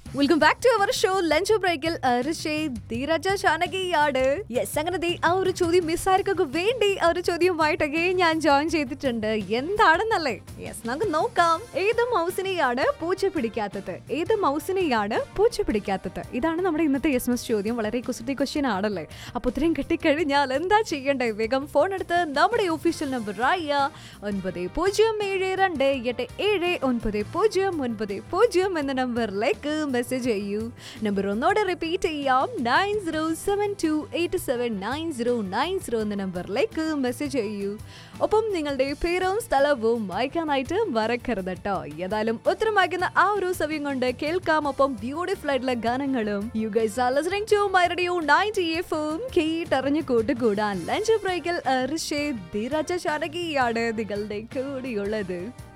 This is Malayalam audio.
welcome back to our show lunch ബ്രേക്കിൽ ധീരജ ചാനകിയാണ് യെസ് അങ്ങനെ ദേ ആ ഒരു ചോദ്യം മിസ്സാർക്കൊക്കെ വേണ്ടി ആ ഒരു ചോദ്യവുമായിട്ടൊക്കെ ഞാൻ ജോയിൻ ചെയ്തിട്ടുണ്ട് എന്താണെന്നല്ലേ യെസ് നമുക്ക് നോക്കാം ഏത് മൗസിനെയാണ് പൂച്ച പിടിക്കാത്തത് ഏത് മൗസിനെയാണ് പൂച്ച പിടിക്കാത്തത് ഇതാണ് നമ്മുടെ ഇന്നത്തെ എസ് എസ് ചോദ്യം വളരെ കുസൃതി ക്വസ്റ്റ്യൻ ആണല്ലേ അപ്പൊ ഉത്തരം കിട്ടിക്കഴിഞ്ഞാൽ എന്താ ചെയ്യേണ്ടത് വേഗം ഫോൺ എടുത്ത് നമ്മുടെ ഒഫീഷ്യൽ നമ്പർ ആയ ഒൻപത് പൂജ്യം ഏഴ് രണ്ട് എട്ട് ഏഴ് ഒൻപത് പൂജ്യം ഒൻപത് പൂജ്യം എന്ന നമ്പറിലേക്ക് മെസ്സേജ് ചെയ്യൂ നമ്പർ ഒന്നോടെ റിപ്പീറ്റ് ചെയ്യാം nine zero seven two eight seven nine zero nine zero എന്ന നമ്പറിലേക്ക് മെസ്സേജ് ചെയ്യൂ ഒപ്പം നിങ്ങളുടെ പേരും സ്ഥലവും വായിക്കാനായിട്ട് മറക്കരുത് കേട്ടോ ഏതായാലും ഉത്തരം വായിക്കുന്ന ആ ഒരു സമയം കൊണ്ട് കേൾക്കാം ഒപ്പം ബ്യൂട്ടിഫുൾ ആയിട്ടുള്ള ഗാനങ്ങളും you guys are listening to my radio 90 എഫും കേട്ടറിഞ്ഞു കൂട്ടുകൂടാൻ ലഞ്ച് ബ്രേക്കിൽ ഋഷേ ധീരജ ചാനകിയാണ് നിങ്ങളുടെ കൂടിയുള്ളത്